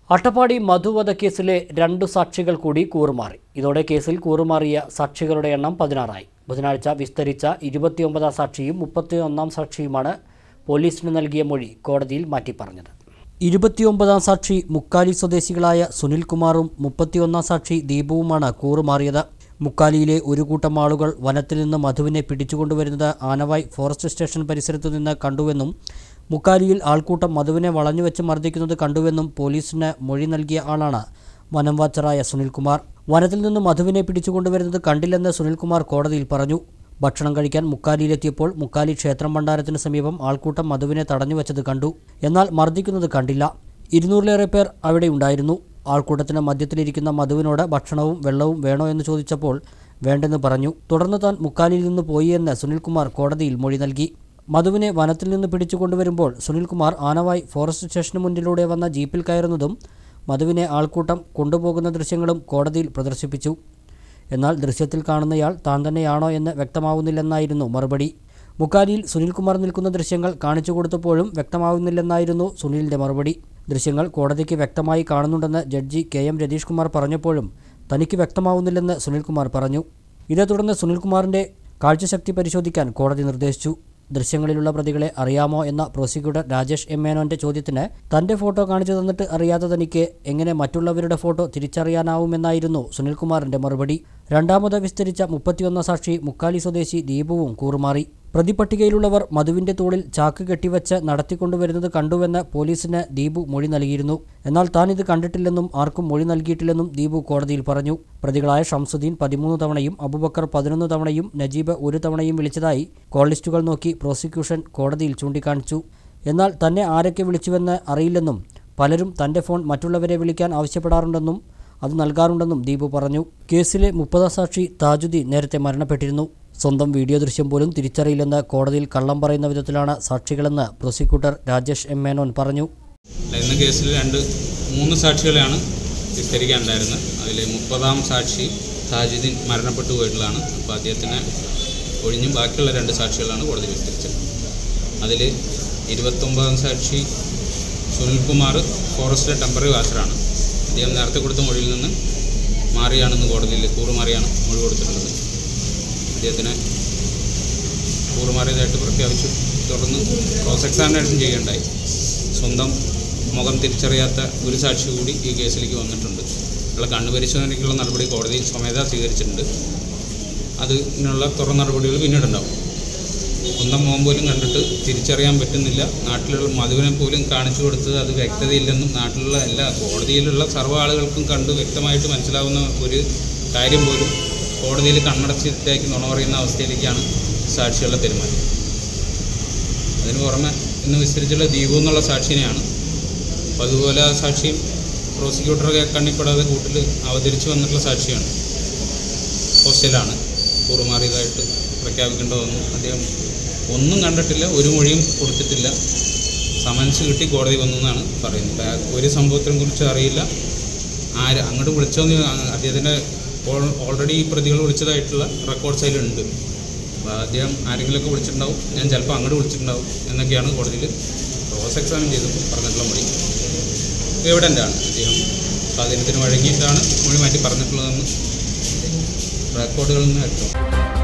അട്ടപ്പാടി മധുവധ കേസിലെ രണ്ടു സാക്ഷികൾ കൂടി കൂറുമാറി ഇതോടെ കേസിൽ കൂറുമാറിയ സാക്ഷികളുടെ എണ്ണം പതിനാറായി ബുധനാഴ്ച വിസ്തരിച്ച ഇരുപത്തിയൊമ്പതാം സാക്ഷിയും മുപ്പത്തിയൊന്നാം സാക്ഷിയുമാണ് പോലീസിന് നൽകിയ മൊഴി കോടതിയിൽ മാറ്റിപ്പറഞ്ഞത് ഇരുപത്തിയൊമ്പതാം സാക്ഷി മുക്കാലി സ്വദേശികളായ സുനിൽകുമാറും മുപ്പത്തിയൊന്നാം സാക്ഷി ദീപുവുമാണ് കൂറുമാറിയത് മുക്കാലിയിലെ ഒരു കൂട്ടം ആളുകൾ വനത്തിൽ നിന്ന് മധുവിനെ പിടിച്ചുകൊണ്ടുവരുന്നത് ആനവായ് ഫോറസ്റ്റ് സ്റ്റേഷൻ പരിസരത്തു നിന്ന് കണ്ടുവെന്നും മുക്കാലിയിൽ ആൾക്കൂട്ടം മധുവിനെ വളഞ്ഞുവെച്ച് മർദ്ദിക്കുന്നത് കണ്ടുവെന്നും പോലീസിന് മൊഴി നൽകിയ ആളാണ് വനം വാച്ചറായ സുനിൽകുമാർ വനത്തിൽ നിന്ന് മധുവിനെ പിടിച്ചുകൊണ്ടുവരുന്നത് കണ്ടില്ലെന്ന് സുനിൽകുമാർ കോടതിയിൽ പറഞ്ഞു ഭക്ഷണം കഴിക്കാൻ മുക്കാലിയിലെത്തിയപ്പോൾ മുക്കാലി ക്ഷേത്രം ഭണ്ഡാരത്തിന് സമീപം ആൾക്കൂട്ടം മധുവിനെ തടഞ്ഞുവെച്ചത് കണ്ടു എന്നാൽ മർദ്ദിക്കുന്നത് കണ്ടില്ല ഇരുന്നൂറിലേറെ പേർ അവിടെ ഉണ്ടായിരുന്നു ആൾക്കൂട്ടത്തിന് മധ്യത്തിലിരിക്കുന്ന മധുവിനോട് ഭക്ഷണവും വെള്ളവും വേണോ എന്ന് ചോദിച്ചപ്പോൾ വേണ്ടെന്ന് പറഞ്ഞു തുടർന്ന് താൻ മുക്കാലിയിൽ നിന്ന് പോയി എന്ന് സുനിൽകുമാർ കോടതിയിൽ മൊഴി നൽകി മധുവിനെ വനത്തിൽ നിന്ന് പിടിച്ചുകൊണ്ടുവരുമ്പോൾ സുനിൽകുമാർ ആനവായ് ഫോറസ്റ്റ് സ്റ്റേഷന് മുന്നിലൂടെ വന്ന ജീപ്പിൽ കയറുന്നതും മധുവിനെ ആൾക്കൂട്ടം കൊണ്ടുപോകുന്ന ദൃശ്യങ്ങളും കോടതിയിൽ പ്രദർശിപ്പിച്ചു എന്നാൽ ദൃശ്യത്തിൽ കാണുന്നയാൾ താൻ തന്നെയാണോ എന്ന് വ്യക്തമാവുന്നില്ലെന്നായിരുന്നു മറുപടി മുക്കാലിയിൽ സുനിൽകുമാർ നിൽക്കുന്ന ദൃശ്യങ്ങൾ കാണിച്ചു കൊടുത്തപ്പോഴും വ്യക്തമാവുന്നില്ലെന്നായിരുന്നു സുനിലിൻ്റെ മറുപടി ദൃശ്യങ്ങൾ കോടതിക്ക് വ്യക്തമായി കാണുന്നുണ്ടെന്ന് judge K M Ratheesh Kumar പറഞ്ഞപ്പോഴും തനിക്ക് വ്യക്തമാവുന്നില്ലെന്ന് സുനിൽകുമാർ പറഞ്ഞു ഇതേ തുടർന്ന് സുനിൽകുമാറിൻ്റെ കാഴ്ചശക്തി പരിശോധിക്കാൻ കോടതി നിർദ്ദേശിച്ചു ദൃശ്യങ്ങളിലുള്ള പ്രതികളെ അറിയാമോ എന്ന പ്രോസിക്യൂട്ടർ രാജേഷ് എം മേനോന്റെ ചോദ്യത്തിന് തന്റെ ഫോട്ടോ കാണിച്ചു തന്നിട്ട് അറിയാത്ത തനിക്ക് എങ്ങനെ മറ്റുള്ളവരുടെ ഫോട്ടോ തിരിച്ചറിയാനാവുമെന്നായിരുന്നു സുനിൽകുമാറിന്റെ മറുപടി രണ്ടാമത് വിസ്തരിച്ച മുപ്പത്തിയൊന്നാം സാക്ഷി മുക്കാലി സ്വദേശി ദീപുവും കൂറുമാറി പ്രതിപട്ടികയിലുള്ളവർ മധുവിന്റെ തോളിൽ ചാക്ക് കെട്ടിവച്ച് നടത്തിക്കൊണ്ടുവരുന്നത് കണ്ടുവെന്ന് പോലീസിന് ദീപു മൊഴി നൽകിയിരുന്നു എന്നാൽ താൻ ഇത് കണ്ടിട്ടില്ലെന്നും ആർക്കും മൊഴി നൽകിയിട്ടില്ലെന്നും ദീപു കോടതിയിൽ പറഞ്ഞു പ്രതികളായ ഷംസുദ്ദീൻ പതിമൂന്ന് തവണയും അബുബക്കർ പതിനൊന്ന് തവണയും നജീബ് ഒരു തവണയും വിളിച്ചതായി കോൾ ലിസ്റ്റുകൾ നോക്കി പ്രോസിക്യൂഷൻ കോടതിയിൽ ചൂണ്ടിക്കാണിച്ചു എന്നാൽ തന്നെ ആരൊക്കെ വിളിച്ചുവെന്ന് അറിയില്ലെന്നും പലരും തന്റെ ഫോൺ മറ്റുള്ളവരെ വിളിക്കാൻ ആവശ്യപ്പെടാറുണ്ടെന്നും അത് നൽകാറുണ്ടെന്നും ദീപു പറഞ്ഞു കേസിലെ മുപ്പതാം സാക്ഷി താജുദ്ദീൻ നേരത്തെ മരണപ്പെട്ടിരുന്നു സ്വന്തം വീഡിയോ ദൃശ്യം പോലും തിരിച്ചറിയില്ലെന്ന് കോടതിയിൽ കള്ളം പറയുന്ന വിധത്തിലാണ് സാക്ഷികളെന്ന് പ്രോസിക്യൂട്ടർ രാജേഷ് എം മേനോൻ പറഞ്ഞു ഇന്ന് കേസിൽ രണ്ട് മൂന്ന് സാക്ഷികളെയാണ് വിസ്തരിക്കാനുണ്ടായിരുന്നത് അതിൽ മുപ്പതാം സാക്ഷി താജുദ്ദീൻ മരണപ്പെട്ടു പോയിട്ടുള്ളതാണ് അപ്പോൾ അദ്ദേഹത്തിന് ഒഴിഞ്ഞും ബാക്കിയുള്ള രണ്ട് സാക്ഷികളാണ് കോടതി വിസ്തരിച്ചത് അതിൽ ഇരുപത്തൊമ്പതാം സാക്ഷി സുനിൽകുമാർ ഫോറസ്റ്റിലെ ടെമ്പററി വാച്ചറാണ് അദ്ദേഹം നേരത്തെ കൊടുത്ത മൊഴിയിൽ നിന്ന് മാറിയാണെന്ന് കോടതിയിൽ കൂറുമാറിയാണ് മൊഴി കൊടുത്തിട്ടുള്ളത് അദ്ദേഹത്തിന് കൂറുമാറിയതായിട്ട് പ്രഖ്യാപിച്ചു തുടർന്ന് ക്രോസ് എക്സാമിനേഷൻ ചെയ്യുകയുണ്ടായി സ്വന്തം മുഖം തിരിച്ചറിയാത്ത ഒരു സാക്ഷി കൂടി ഈ കേസിലേക്ക് വന്നിട്ടുണ്ട് ഉള്ള കണ്ണു പരിശോധനയ്ക്കുള്ള നടപടി കോടതി സ്വമേധ സ്വീകരിച്ചിട്ടുണ്ട് അതിനുള്ള തുറ നടപടികൾ പിന്നീടുണ്ടാവും സ്വന്തം മുഖം പോലും കണ്ടിട്ട് തിരിച്ചറിയാൻ പറ്റുന്നില്ല നാട്ടിലുള്ള മധുവിനെ പോലും കാണിച്ചു കൊടുത്തത് അത് വ്യക്തതയില്ലെന്നും നാട്ടിലുള്ള എല്ലാ കോടതിയിലുള്ള സർവ്വ ആളുകൾക്കും കണ്ട് വ്യക്തമായിട്ട് മനസ്സിലാവുന്ന ഒരു കാര്യം പോലും കോടതിയിൽ കണ്ണടച്ചിട്ടേക്ക് നുണ പറയുന്ന അവസ്ഥയിലേക്കാണ് സാക്ഷികളുടെ പെരുമാറ്റം അതിന് പുറമെ ഇന്ന് വിസ്തരിച്ചുള്ള ദീപു എന്നുള്ള സാക്ഷിനെയാണ് അപ്പോൾ അതുപോലെ ആ സാക്ഷിയും പ്രോസിക്യൂട്ടറെ കണ്ണിപ്പെടാതെ കൂട്ടിൽ അവതരിച്ചു വന്നിട്ടുള്ള സാക്ഷിയാണ് ഹോസ്റ്റലാണ് കൂറുമാറിയതായിട്ട് പ്രഖ്യാപിക്കേണ്ടതൊന്നും അദ്ദേഹം ഒന്നും കണ്ടിട്ടില്ല ഒരു മൊഴിയും കൊടുത്തിട്ടില്ല സമൻസ് കിട്ടി കോടതി വന്നു എന്നാണ് പറയുന്നത് ആ ഒരു സംഭവത്തിനെ കുറിച്ച് അറിയില്ല ആര് അങ്ങോട്ട് വിളിച്ചോന്ന് അദ്ദേഹത്തിൻ്റെ ഓൾറെഡി ഈ പ്രതികൾ വിളിച്ചതായിട്ടുള്ള റെക്കോർഡ്സ് അതിലുണ്ട് അപ്പോൾ അദ്ദേഹം ആരെങ്കിലുമൊക്കെ വിളിച്ചിട്ടുണ്ടാവും ഞാൻ ചിലപ്പോൾ അങ്ങോട്ട് വിളിച്ചിട്ടുണ്ടാവും എന്നൊക്കെയാണ് കോടതിയിൽ ക്രോസ് എക്സാമിൻ ചെയ്തപ്പോൾ പറഞ്ഞിട്ടുള്ള മൊഴി എവിഡൻ്റ് ആണ് അദ്ദേഹം സ്വാധീനത്തിന് വഴങ്ങിയിട്ടാണ് മൊഴി മാറ്റി പറഞ്ഞിട്ടുള്ളതെന്ന് റെക്കോർഡുകളിൽ നിന്ന് വ്യക്തം